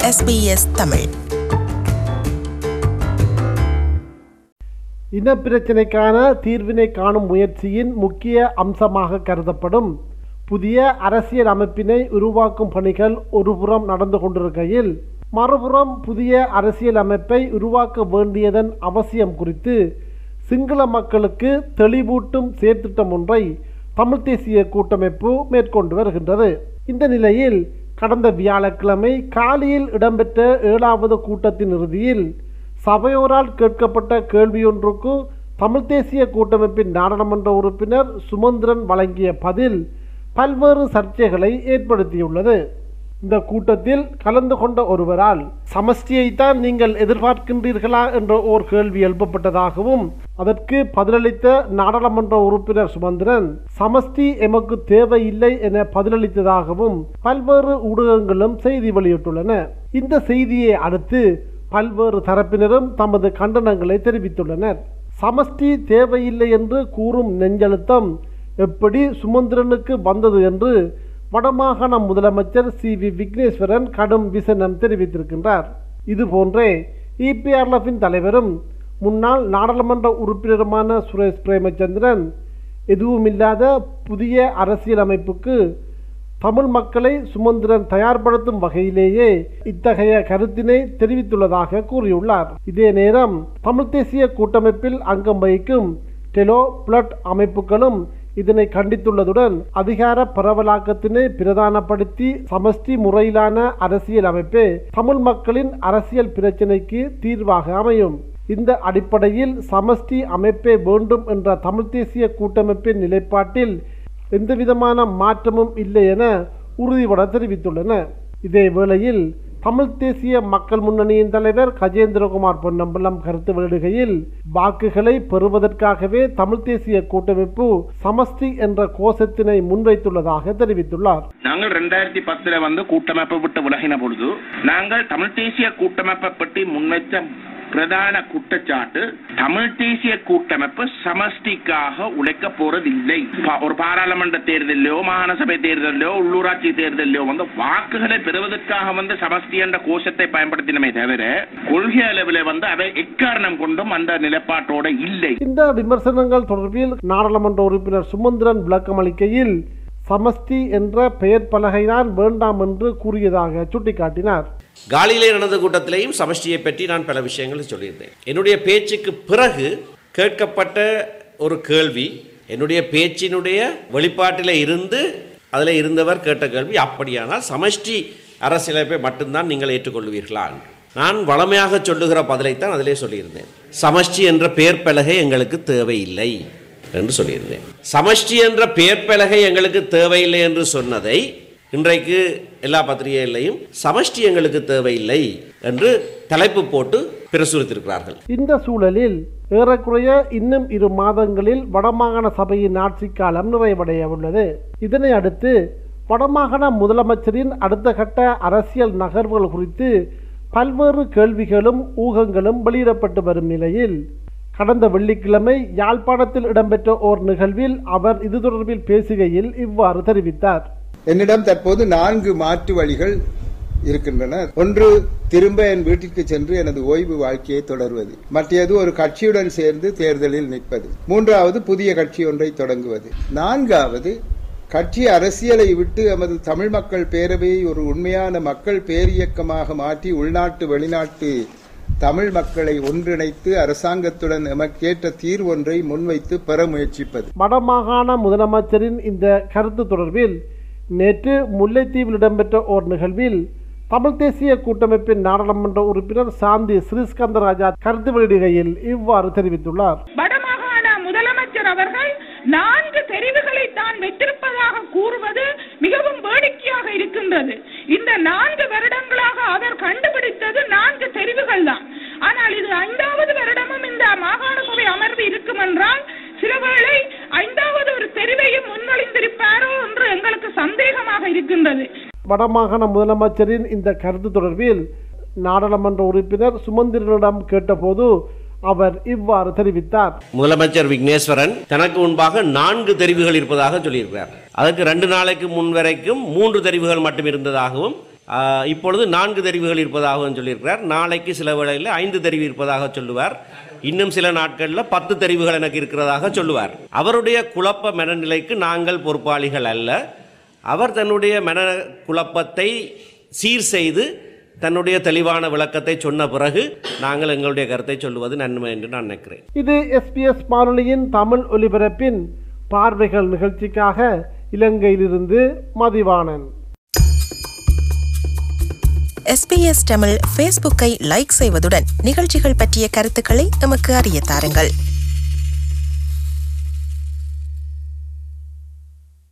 SBS Tamil இனப்பிரச்சினைக்கான தீர்வினை காணும் முயற்சியின் முக்கிய அம்சமாக கருதப்படும் புதிய அரசியல் அமைப்பினை உருவாக்கும் பணிகள் ஒருபுறம் நடந்து கொண்டிருக்கையில் மறுபுறம் புதிய அரசியல் அமைப்பை உருவாக்க வேண்டியதன் அவசியம் குறித்து சிங்கள மக்களுக்கு தெளிவூட்டும் செயற்திட்டம் ஒன்றை தமிழ் தேசிய கூட்டமைப்பு மேற்கொண்டு வருகின்றது இந்த நிலையில் கடந்த வியாழக்கிழமை காலியில் இடம்பெற்ற ஏழாவது கூட்டத்தின் இறுதியில் சபையோரால் கேட்கப்பட்ட கேள்வியொன்றுக்கு தமிழ் தேசிய கூட்டமைப்பின் நாடாளுமன்ற உறுப்பினர் சுமந்திரன் வழங்கிய பதில் பல்வேறு சர்ச்சைகளை ஏற்படுத்தியுள்ளது இந்த கூட்டத்தில் கலந்து கொண்ட ஒருவரால் சமஷ்டியைத்தான் நீங்கள் எதிர்பார்க்கின்றீர்களா என்ற ஓர் கேள்வி எழுப்பப்பட்டதாகவும் அதற்கு பதிலளித்த நாடாளுமன்ற உறுப்பினர் சுமந்திரன் சமஷ்டி எமக்கு தேவையில்லை என பதிலளித்ததாகவும் பல்வேறு ஊடகங்களும் செய்தி வெளியிட்டுள்ளன இந்த செய்தியை அடுத்து பல்வேறு தரப்பினரும் தமது கண்டனங்களை தெரிவித்துள்ளனர் சமஷ்டி தேவையில்லை என்று கூறும் நெஞ்சழுத்தம் எப்படி சுமந்திரனுக்கு வந்தது என்று வடமாகாண முதலமைச்சர் சி வி விக்னேஸ்வரன் கடும் விசனம் தெரிவித்திருக்கின்றார் இதுபோன்றே இபிஆர்எஃபின் தலைவரும் முன்னாள் நாடாளுமன்ற உறுப்பினருமான சுரேஷ் பிரேமச்சந்திரன் எதுவுமில்லாத புதிய அரசியல் அமைப்புக்கு தமிழ் மக்களை சுமந்திரன் தயார்படுத்தும் வகையிலேயே இத்தகைய கருத்தினை தெரிவித்துள்ளதாக கூறியுள்ளார் இதே நேரம் தமிழ் தேசிய கூட்டமைப்பில் அங்கம் வகிக்கும் டெலோ பிளட் அமைப்புகளும் இதனை கண்டித்துள்ளதுடன் அதிகார பரவலாக்கத்தினை பிரதானப்படுத்தி சமஷ்டி முறையிலான அரசியல் அமைப்பே தமிழ் மக்களின் அரசியல் பிரச்சினைக்கு தீர்வாக அமையும் இந்த அடிப்படையில் சமஷ்டி அமைப்பே வேண்டும் என்ற தமிழ் தேசிய கூட்டமைப்பின் நிலைப்பாட்டில் எந்தவிதமான மாற்றமும் இல்லை என உறுதிபட தெரிவித்துள்ளன இதே வேளையில் தமிழ் தேசிய மக்கள் முன்னணியின் தலைவர் கஜேந்திரகுமார் பொன்னம்பலம் கருத்து வெளியிடுகையில் வாக்குகளை பெறுவதற்காகவே தமிழ் தேசிய கூட்டமைப்பு சமஷ்டி என்ற கோஷத்தினை முன்வைத்துள்ளதாக தெரிவித்துள்ளார் நாங்கள் ரெண்டாயிரத்தி பத்துல வந்து கூட்டமைப்பை விட்டு விலகின பொழுது நாங்கள் தமிழ் தேசிய கூட்டமைப்பை பற்றி முன்வைத்த பிரதான குற்றச்சாட்டு தமிழ் தேசிய கூட்டமைப்பு சமஷ்டிக்காக உழைக்க போறதில்லை பா- ஒரு பாராளுமன்ற தேர்தலிலோ மாகாண சபை தேர்தலிலோ உள்ளூராட்சி தேர்தலிலோ வந்து வாக்குகளை பெறுவதற்காக வந்து சமஷ்டி என்ற கோஷத்தை பயன்படுத்தினமே தவிர கொள்கை அளவில் வந்து அதை எக்காரணம் கொண்டும் அந்த நிலைப்பாட்டோட இல்லை இந்த விமர்சனங்கள் தொடர்பில் நாடாளுமன்ற உறுப்பினர் சுமந்திரன் விளக்கமளிக்கையில் சமஷ்டி என்ற பெயர் பலகைதான் வேண்டாம் என்று கூறியதாக சுட்டிக்காட்டினார் காலியிலே நடந்த கூட்டத்திலேயும் சமஷ்டியை பற்றி நான் பல விஷயங்களை சொல்லியிருந்தேன் என்னுடைய பேச்சுக்கு பிறகு கேட்கப்பட்ட ஒரு கேள்வி என்னுடைய பேச்சினுடைய வெளிப்பாட்டில் இருந்து அதில் இருந்தவர் கேட்ட கேள்வி அப்படியானால் சமஷ்டி அரசியலமைப்பை மட்டும்தான் நீங்கள் ஏற்றுக்கொள்வீர்களா என்று. நான் வளமையாக சொல்லுகிற பதிலைத்தான் அதிலே சொல்லியிருந்தேன் சமஷ்டி என்ற பெயர் பலகை எங்களுக்கு தேவையில்லை என்று சொல்லியிருந்தேன் சமஷ்டி என்ற பெயர் பலகை எங்களுக்கு தேவையில்லை என்று சொன்னதை இன்றைக்கு எல்லா பத்திரிகைகளையும் சமஷ்டி எங்களுக்கு தேவையில்லை என்று தலைப்பு போட்டு பிரசுரித்திருக்கிறார்கள் இந்த சூழலில் ஏறக்குறைய இன்னும் இரு மாதங்களில் வடமாகாண சபையின் ஆட்சி காலம் நிறைவடைய உள்ளது இதனை அடுத்து வடமாகாண முதலமைச்சரின் அடுத்த கட்ட அரசியல் நகர்வுகள் குறித்து பல்வேறு கேள்விகளும் ஊகங்களும் வெளியிடப்பட்டு வரும் நிலையில் கடந்த வெள்ளிக்கிழமை யாழ்ப்பாணத்தில் இடம்பெற்ற ஓர் நிகழ்வில் அவர் இது தொடர்பில் பேசுகையில் இவ்வாறு தெரிவித்தார் என்னிடம் தற்போது நான்கு மாற்று வழிகள் இருக்கின்றன ஒன்று திரும்ப என் வீட்டிற்கு சென்று எனது ஓய்வு வாழ்க்கையை தொடர்வது மற்றது ஒரு கட்சியுடன் சேர்ந்து தேர்தலில் நிற்பது மூன்றாவது புதிய கட்சி ஒன்றை தொடங்குவது நான்காவது கட்சி அரசியலை விட்டு எமது தமிழ் மக்கள் பேரவையை ஒரு உண்மையான மக்கள் பேரியக்கமாக மாற்றி உள்நாட்டு வெளிநாட்டு தமிழ் மக்களை ஒன்றிணைத்து அரசாங்கத்துடன் எமக்கேற்ற தீர்வொன்றை முன்வைத்து பெற முயற்சிப்பது வடமாகாண முதலமைச்சரின் இந்த கருத்து தொடர்பில் நேற்று முல்லைத்தீவில் இடம்பெற்ற ஓர் நிகழ்வில் தமிழ் தேசிய கூட்டமைப்பின் நாடாளுமன்ற உறுப்பினர் சாந்தி ஸ்ரீஸ்கந்தராஜா கருத்து வெளியிடுகையில் இவ்வாறு தெரிவித்துள்ளார் வடமாகாண முதலமைச்சர் அவர்கள் நான்கு தெரிவுகளை தான் வைத்திருப்பதாக கூறுவது மிகவும் வேடிக்கையாக இருக்கின்றது இந்த நான்கு வருடங்களாக அவர் கண்டுபிடித்தது நான்கு தெரிவுகள் தான் ஆனால் இது ஐந்தாவது வருடமும் இந்த மாகாண சபை அமர்வு இருக்கும் என்றால் சிலவேளை ஐந்தாவது ஒரு தெரிவையும் முன்மொழிந்திருப்பாரோ என்று எங்களுக்கு சந்தேகமாக இருக்கின்றது வடமாகாண முதலமைச்சரின் இந்த கருத்து தொடர்பில் நாடாளுமன்ற உறுப்பினர் சுமந்திரனிடம் கேட்டபோது அவர் இவ்வாறு தெரிவித்தார் முதலமைச்சர் விக்னேஸ்வரன் தனக்கு முன்பாக நான்கு தெரிவுகள் இருப்பதாக சொல்லியிருக்கிறார் அதற்கு ரெண்டு நாளைக்கு முன் வரைக்கும் மூன்று தெரிவுகள் மட்டும் இருந்ததாகவும் ஆஹ், இப்பொழுது நான்கு தெரிவுகள் இருப்பதாகவும் சொல்லியிருக்கிறார் நாளைக்கு சில வேளையில் ஐந்து தெரிவு இருப்பதாக சொல்லுவார் இன்னும் சில நாட்களில் பத்து தெரிவுகள் எனக்கு இருக்கிறதாக சொல்லுவார் அவருடைய குழப்ப மனநிலைக்கு நாங்கள் பொறுப்பாளிகள் அல்ல அவர் தன்னுடைய மன குழப்பத்தை சீர் செய்து தன்னுடைய தெளிவான விளக்கத்தை சொன்ன பிறகு நாங்கள் எங்களுடைய கருத்தை சொல்லுவது நன்மை என்று நான் நினைக்கிறேன் இது எஸ்பிஎஸ் வானொலியின் தமிழ் ஒலிபரப்பின் பார்வைகள் நிகழ்ச்சிக்காக இலங்கையிலிருந்து மதிவாணன் எஸ்பிஎஸ் தமிழ் ஃபேஸ்புக்கை லைக் செய்வதுடன் நிகழ்ச்சிகள் பற்றிய கருத்துக்களை எமக்கு அறிய தாருங்கள்